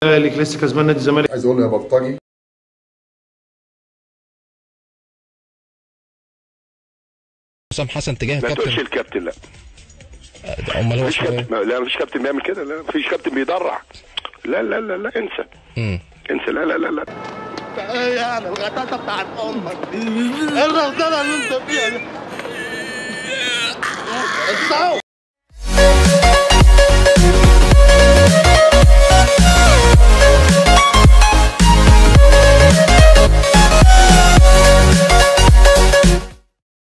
الزمالك لسه كسبان نادي الزمالك عايز اقول له يا بلطجي حسام حسن تجاه ما تقولش الكابتن الكابتن لا امال هو مفيش اسمه ايه؟ كابتن لا مفيش كابتن بيعمل كده لا مفيش كابتن بيدرع لا لا لا لا انسى مم. انسى لا لا لا لا ايه يعني الغطاسه بتاعت امك دي الغلطانه اللي انت فيها دي الصوت